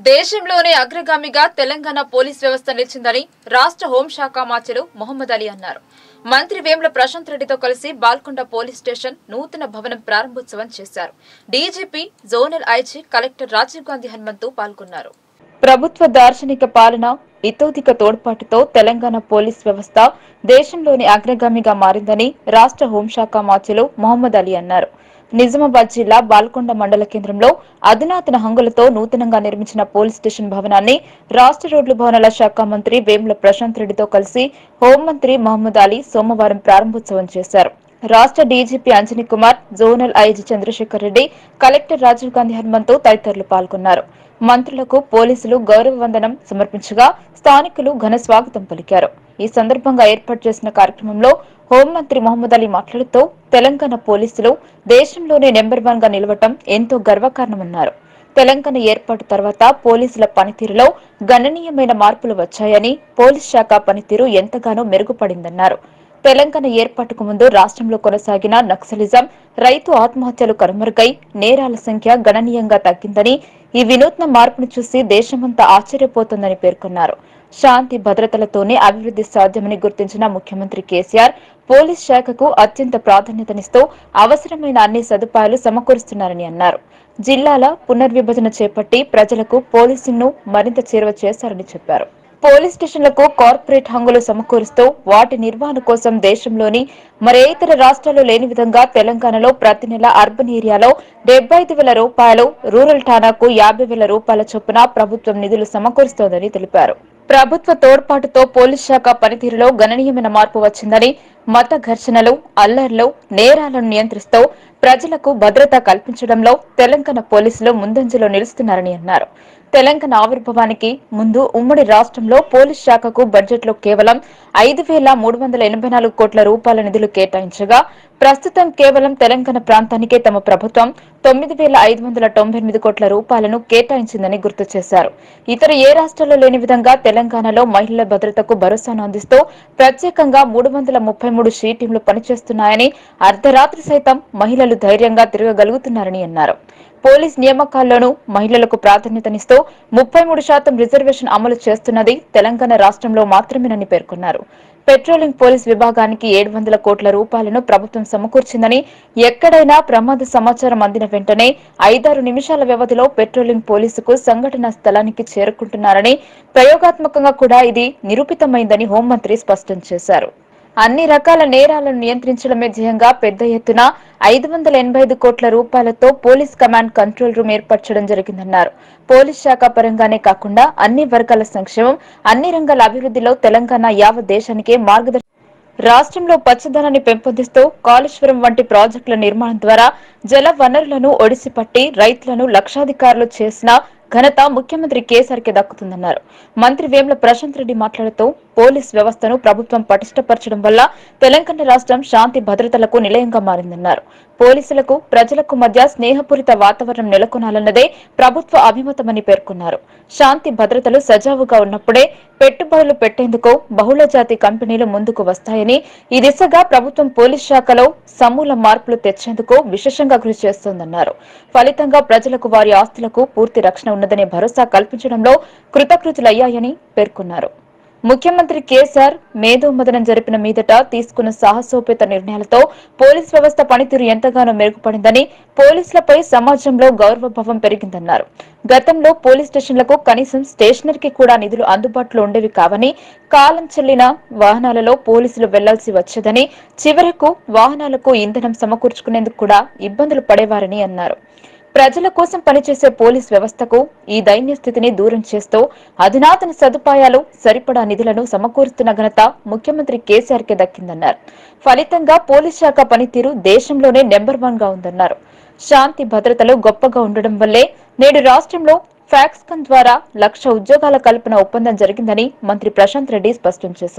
దేశంలోనే అగ్రగామిగా తెలంగాణ పోలీస్ వ్యవస్థ నిలిచిందని రాష్ట్ర హోంశాఖ మాచలు మొహమ్మద్ అలీ అన్నారు మంత్రి వేముల ప్రశాంత్ రెడ్డితో కలిసి బాల్కొండ పోలీస్ స్టేషన్ నూతన భవనం ప్రారంభోత్సవం చేశారు DGP zonal IG collector Rajiv Gandhi Hanumanthu పాల్గొన్నారు ప్రభుత్వ దార్శనిక పాలన ఇతోధిక తోడ్పాటుతో తెలంగాణ పోలీస్ వ్యవస్థ దేశంలోని అగ్రగామిగా మారిందని రాష్ట్ర హోంశాఖ మాచలు మొహమ్మద్ అలీ అన్నారు నిజామాబాద్ జిల్లా బాల్కొండ మండల కేంద్రంలో అధునాతన హంగులతో నూతనంగా నిర్మించిన పోలీస్ స్టేషన్ భవనాన్ని రాష్ట్ర రోడ్లు భవనాల శాఖ మంత్రి వేముల ప్రశాంత్ రెడ్డితో కలిసి హోంమంత్రి మహమ్మద్ అలీ సోమవారం ప్రారంభోత్సవం చేశారు రాష్ట్ర DGP Anjani Kumar zonal IG Chandrashekar Reddy collector Rajiv Gandhi Hanumanthu తదితరులు పాల్గొన్నారు మంత్రులకు పోలీసులు గౌరవ వందనం సమర్పించగా స్థానికులు ఘన స్వాగతం పలికారు ఈ సందర్భంగా ఏర్పాటు చేసిన కార్యక్రమంలో హోంమంత్రి మహమ్మద్ అలీ మాట్లాడుతూ తెలంగాణ పోలీసులు దేశంలోనే నెంబర్ వన్ గా నిలవటం ఎంతో గర్వకారణమన్నారు తెలంగాణ ఏర్పాటు తర్వాత పోలీసుల పనితీరులో గణనీయమైన మార్పులు వచ్చాయని పోలీస్ శాఖ పనితీరు ఎంతగానో మెరుగుపడిందన్నారు తెలంగాణ ఏర్పాటుకు ముందు రాష్ట్రంలో కొనసాగిన నక్సలిజం రైతు ఆత్మహత్యలు కనుమరుగై నేరాల సంఖ్య గణనీయంగా తగ్గిందని ఈ వినూత్న మార్పును చూసి దేశమంతా ఆశ్చర్యపోతోందని పేర్కొన్నారు శాంతి భద్రతలతోనే అభివృద్ధి సాధ్యమని గుర్తించిన ముఖ్యమంత్రి కేసీఆర్ పోలీస్ శాఖకు అత్యంత ప్రాధాన్యతనిస్తూ అవసరమైన అన్ని సదుపాయాలు సమకూరుస్తున్నారని అన్నారు జిల్లాల పునర్విభజన చేపట్టి ప్రజలకు పోలీసింగ్ను మరింత చేరువ చేశారని చెప్పారు పోలీస్ స్టేషన్లకు కార్పొరేట్ హంగులు సమకూరుస్తూ వాటి నిర్వహణ కోసం దేశంలోని మరే ఇతర రాష్ట్రాల్లో లేని విధంగా తెలంగాణలో ప్రతి నెల అర్బన్ ఏరియాలో డెబ్బై ఐదు వేల రూపాయలు రూరల్ ఠాణాకు యాభై వేల రూపాయల చొప్పున ప్రభుత్వం నిధులు సమకూరుస్తోందని తెలిపారు ప్రభుత్వ తోడ్పాటుతో పోలీస్ శాఖ పనితీరులో గణనీయమైన మార్పు వచ్చిందని మత ఘర్షణలు అల్లర్లు నేరాలను నియంత్రిస్తూ ప్రజలకు భద్రత కల్పించడంలో తెలంగాణ పోలీసులు ముందంజలో నిలుస్తున్నారని అన్నారు తెలంగాణ ఆవిర్భావానికి ముందు ఉమ్మడి రాష్ట్రంలో పోలీస్ శాఖకు బడ్జెట్లో కేవలం ఐదు వేల మూడు వందల ఎనభై నాలుగు కోట్ల రూపాయల నిధులు కేటాయించగా ప్రస్తుతం కేవలం తెలంగాణ ప్రాంతానికే తమ ప్రభుత్వం తొమ్మిది వేల ఐదు వందల తొంభై ఎనిమిది కోట్ల రూపాయలను కేటాయించిందని గుర్తు చేశారు ఇతర ఏ రాష్ట్రాల్లో లేని విధంగా తెలంగాణలో మహిళల భద్రతకు భరోసాను అందిస్తూ ప్రత్యేకంగా మూడు వందల ముప్పై మూడు షీ టీంలు పనిచేస్తున్నాయని అర్ధరాత్రి సైతం మహిళలు ధైర్యంగా తిరగగలుగుతున్నారని అన్నారు పోలీస్ నియామకాల్లోనూ మహిళలకు ప్రాధాన్యతనిస్తూ ముప్పై మూడు శాతం రిజర్వేషన్ అమలు చేస్తున్నది తెలంగాణ రాష్ట్రంలో మాత్రమేనని పేర్కొన్నారు పెట్రోలింగ్ పోలీస్ విభాగానికి ఏడు వందల కోట్ల రూపాయలను ప్రభుత్వం సమకూర్చిందని ఎక్కడైనా ప్రమాద సమాచారం అందిన వెంటనే ఐదారు నిమిషాల వ్యవధిలో పెట్రోలింగ్ పోలీసుకు సంఘటనా స్థలానికి చేరుకుంటున్నారని ప్రయోగాత్మకంగా కూడా ఇది నిరూపితమైందని హోంమంత్రి స్పష్టం చేశారు అన్ని రకాల నేరాలను నియంత్రించడమే ధ్యేయంగా పెద్ద ఎత్తున ఐదు వందల ఎనభై ఐదు కోట్ల రూపాయలతో పోలీస్ కమాండ్ కంట్రోల్ రూమ్ ఏర్పరచడం జరిగిందన్నారు పోలీస్ శాఖ పరంగానే కాకుండా అన్ని వర్గాల సంక్షేమం అన్ని రంగాల అభివృద్ధిలో తెలంగాణ యావత్ దేశానికే మార్గదర్శి రాష్ట్రంలో పచ్చదనాన్ని పెంపొందిస్తూ కాళేశ్వరం వంటి ప్రాజెక్టుల నిర్మాణం ద్వారా జల వనరులను ఒడిసిపట్టి రైతులను లక్షాధికారులు చేసిన ఘనత ముఖ్యమంత్రి కేసీఆర్ కి దక్కుతుందన్నారు మంత్రి వేముల ప్రశాంత్ రెడ్డి మాట్లాడుతూ పోలీస్ వ్యవస్థను ప్రభుత్వం పటిష్టపరచడం వల్ల తెలంగాణ రాష్ట్రం శాంతి భద్రతలకు నిలయంగా మారిందన్నారు పోలీసులకు ప్రజలకు మధ్య స్నేహపూరిత వాతావరణం నెలకొనాలన్నదే ప్రభుత్వ అభిమతమని పేర్కొన్నారు శాంతి భద్రతలు సజావుగా ఉన్నప్పుడే పెట్టుబడులు పెట్టేందుకు బహుళజాతి కంపెనీలు ముందుకు వస్తాయని ఈ దిశగా ప్రభుత్వం పోలీస్ శాఖలో సమూల మార్పులు తెచ్చేందుకు విశేషంగా కృషి చేస్తోందన్నారు ఫలితంగా ప్రజలకు వారి ఆస్తులకు పూర్తి రక్షణ ఉన్నదనే భరోసా కల్పించడంలో కృతకృతులయ్యాయని పేర్కొన్నారు ముఖ్యమంత్రి కేసీఆర్ మేధోమదనం జరిపిన మీదట తీసుకున్న సాహసోపేత నిర్ణయాలతో పోలీస్ వ్యవస్థ పనితీరు ఎంతగానో మెరుగుపడిందని పోలీసులపై సమాజంలో గౌరవభావం పెరిగిందన్నారు గతంలో పోలీస్ స్టేషన్లకు కనీసం స్టేషనరీకి కూడా నిధులు అందుబాటులో ఉండేవి కావని కాలం చెల్లిన వాహనాలలో పోలీసులు వెళ్లాల్సి వచ్చేదని చివరకు వాహనాలకు ఇంధనం సమకూర్చుకునేందుకు కూడా ఇబ్బందులు పడేవారని అన్నారు ప్రజల కోసం పనిచేసే పోలీస్ వ్యవస్థకు ఈ దైన్య స్థితిని దూరం చేస్తూ అధునాతన సదుపాయాలు సరిపడా నిధులను సమకూరుస్తున్న ఘనత ముఖ్యమంత్రి కేసీఆర్ కే దక్కిందన్నారు ఫలితంగా పోలీస్ శాఖ పనితీరు దేశంలోనే నెంబర్ వన్ గా ఉందన్నారు శాంతి భద్రతలు గొప్పగా ఉండడం వల్లే నేడు రాష్ట్రంలో ఫ్యాక్స్కన్ ద్వారా లక్ష ఉద్యోగాల కల్పన ఒప్పందం జరిగిందని మంత్రి ప్రశాంత్ రెడ్డి స్పష్టం చేశారు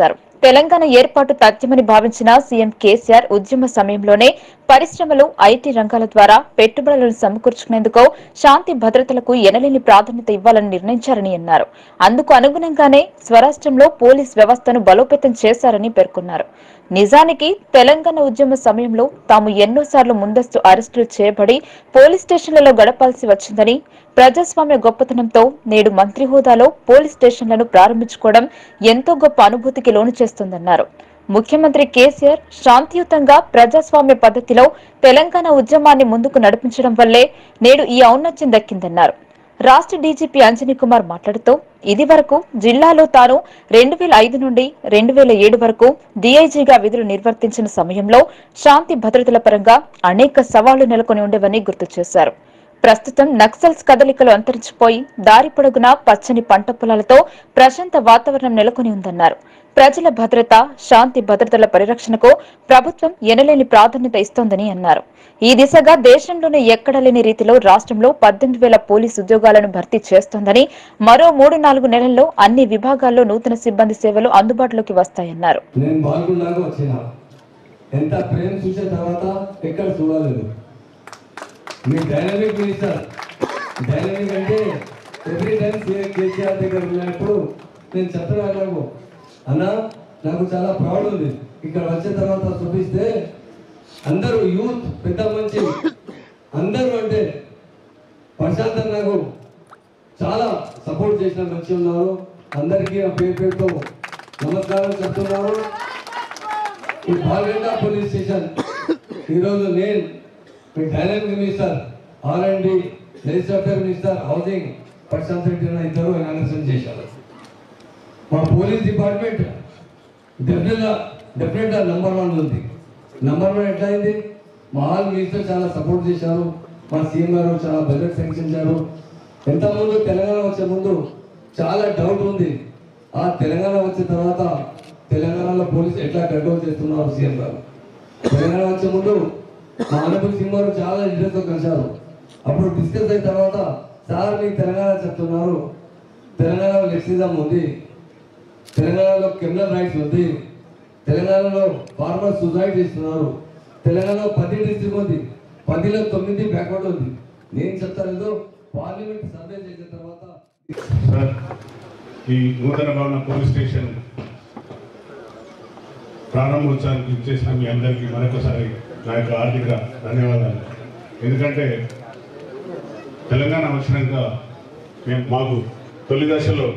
తెలంగాణ ఏర్పాటు తథ్యమని భావించిన సీఎం కేసీఆర్ ఉద్యమ సమయంలోనే పరిశ్రమలు ఐటీ రంగాల ద్వారా పెట్టుబడులను సమకూర్చుకునేందుకు శాంతి భద్రతలకు ఎనలేని ప్రాధాన్యత ఇవ్వాలని నిర్ణయించారని అన్నారు అందుకు అనుగుణంగానే స్వరాష్ట్రంలో పోలీస్ వ్యవస్థను బలోపేతం చేశారని పేర్కొన్నారు నిజానికి తెలంగాణ ఉద్యమ సమయంలో తాము ఎన్నోసార్లు ముందస్తు అరెస్టులు చేయబడి పోలీస్ స్టేషన్లలో గడపాల్సి వచ్చిందని ప్రజాస్వామ్య గొప్పతనంతో నేడు మంత్రి హోదాలో పోలీస్ స్టేషన్లను ప్రారంభించుకోవడం ఎంతో గొప్ప అనుభూతికి లోను చేస్తుందన్నారు ముఖ్యమంత్రి కేసీఆర్ శాంతియుతంగా ప్రజాస్వామ్య పద్ధతిలో తెలంగాణ ఉద్యమాన్ని ముందుకు నడిపించడం వల్లే నేడు ఈ ఔన్నత్యం దక్కిందన్నారు రాష్ట్ర డీజీపీ అంజనీ కుమార్ మాట్లాడుతూ ఇది వరకు జిల్లాలో తాను రెండు వేల ఐదు నుండి రెండు వేల ఏడు వరకు డీఐజీగా విధులు నిర్వర్తించిన సమయంలో శాంతి భద్రతల పరంగా అనేక సవాళ్లు నెలకొని ఉండేవని గుర్తు చేశారు ప్రస్తుతం నక్సల్స్ కదలికలు అంతరించిపోయి దారి పొడుగునా పచ్చని పంట పొలాలతో ప్రశాంత వాతావరణం నెలకొని ఉందన్నారు ప్రజల భద్రత శాంతి భద్రతల పరిరక్షణకు ప్రభుత్వం ఎనలేని ప్రాధాన్యత ఇస్తోందని అన్నారు ఈ దిశగా దేశంలోనే ఎక్కడ లేని రీతిలో రాష్ట్రంలో పద్దెనిమిది వేల పోలీసు ఉద్యోగాలను భర్తీ చేస్తోందని మరో మూడు నాలుగు నెలల్లో అన్ని విభాగాల్లో నూతన సిబ్బంది సేవలు అందుబాటులోకి వస్తాయన్నారు నేను బాల్కొండకు వచ్చిన ఎంత ప్రేమ చూసిన తర్వాత ఎక్కడ చూడలేదు మీ డైనమిక్ మినిస్టర్ డైనమిక్ అంటే ఎవ్రీ టైం సీఎం కేసీఆర్ దగ్గర ఉన్నప్పుడు నేను చెప్పగలను అన్న నాకు చాలా ప్రౌడ్ ఉంది ఇక్కడ వచ్చిన తర్వాత చూపిస్తే అందరూ యూత్ పెద్ద మంచి అందరూ అంటే ప్రశాంత్ నాకు చాలా సపోర్ట్ చేసిన మంచి ఉన్నారు అందరికీ ఆ పేరు పేరుతో నమస్కారం చెప్తున్నారు ఈ బాల్గండ పోలీస్ స్టేషన్ ఈరోజు నేను మీ dynamic minister R and D legislator minister housing Prashanth Reddy అన్న ఇద్దరు ఇనాగ్రేషన్ చేశారు మా పోలీస్ డిపార్ట్మెంట్ డెఫినెట్గా డెఫినెట్గా నంబర్ వన్ ఉంది నంబర్ వన్ ఎట్లా అయింది మా హాల్ మినిస్టర్ చాలా సపోర్ట్ చేశారు మా సీఎం గారు చాలా బడ్జెట్ శాంక్షన్ చేశారు ఎంత ముందు తెలంగాణ వచ్చే ముందు చాలా డౌట్ ఉంది ఆ తెలంగాణ వచ్చిన తర్వాత తెలంగాణలో పోలీస్ ఎట్లా కంట్రోల్ చేస్తున్నారు సీఎం గారు తెలంగాణ వచ్చే ముందు మా ఆనపల్లి సింగ్ గారు చాలా ఇంట్రెస్ట్తో కలిశారు అప్పుడు డిస్కస్ అయిన తర్వాత సార్ మీకు తెలంగాణ చెప్తున్నారు తెలంగాణలో లెక్సిజం ఉంది తెలంగాణలో క్రిమినల్ రైట్స్ ఉంది తెలంగాణలో ఫార్మర్ సూసైడ్ చేస్తున్నారు తెలంగాణలో పది డిస్ట్రిక్ట్ ఉంది పదిలో తొమ్మిది బ్యాక్వర్డ్ ఉంది నేను చెప్తాను ఏదో పార్లమెంట్ సర్వే చేసిన తర్వాత సార్ ఈ నూతన భవన పోలీస్ స్టేషన్ ప్రారంభోత్సవానికి ఇచ్చేసిన మీ అందరికీ మరొకసారి నా యొక్క ఆర్థిక ధన్యవాదాలు ఎందుకంటే తెలంగాణ వచ్చినాక మేము మాకు తొలి దశలో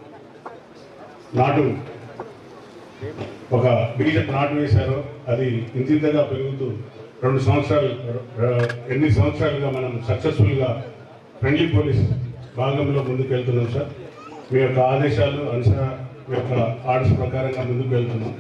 నాటు ఒక బీజం నాటు వేశారో అది ఇంతింతగా పెరుగుతూ రెండు సంవత్సరాలు ఆ, ఎన్ని సంవత్సరాలుగా మనం సక్సెస్ఫుల్గా ఫ్రెండ్లీ పోలీస్ భాగంలో ముందుకు వెళ్తున్నాం సార్ మీ యొక్క ఆదేశాలు అనుసర మీ యొక్క ఆర్డర్స్ ప్రకారంగా ముందుకు వెళ్తున్నాం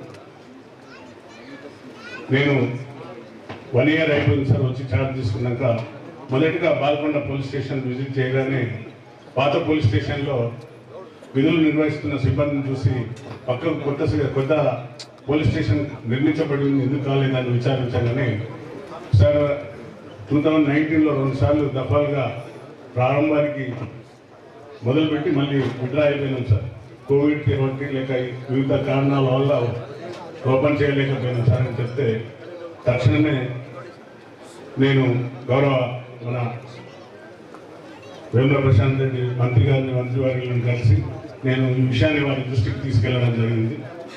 నేను వన్ ఇయర్ అయిపోయింది సార్ వచ్చి ఛార్జ్ తీసుకున్నాక మొదటిగా బాల్కొండ పోలీస్ స్టేషన్ విజిట్ చేయగానే పాత పోలీస్ స్టేషన్లో విధులు నిర్వహిస్తున్న సిబ్బందిని చూసి పక్కకు కొత్త సి- కొత్త పోలీస్ స్టేషన్ నిర్మించబడి ఉంది ఎందుకు కాలేదని విచారించగానే సార్ టూ థౌజండ్ నైన్టీన్లో రెండు సార్లు దఫాలుగా ప్రారంభానికి మొదలుపెట్టి మళ్ళీ విడ్రా అయిపోయినాం సార్ కోవిడ్ బట్టి లేక వివిధ కారణాల వల్ల ఓపెన్ చేయలేకపోయినాం సార్ అని చెప్తే తక్షణమే నేను గౌరవ మన వేముల ప్రశాంత్ రెడ్డి మంత్రి గారిని మంత్రి వారిని కలిసి నేను ఈ విషయాన్ని వారి దృష్టికి తీసుకెళ్లడం జరిగింది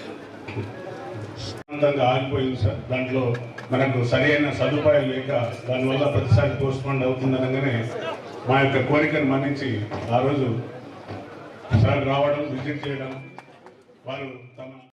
అంతంగా ఆగిపోయింది సార్ దాంట్లో మనకు సరైన సదుపాయాలు లేక దానివల్ల ప్రతిసారి పోస్ట్ పోన్ అవుతుందనగానే మా యొక్క కోరికను మన్నించి ఆ రోజు సార్ రావడం విజిట్ చేయడం వారు తమ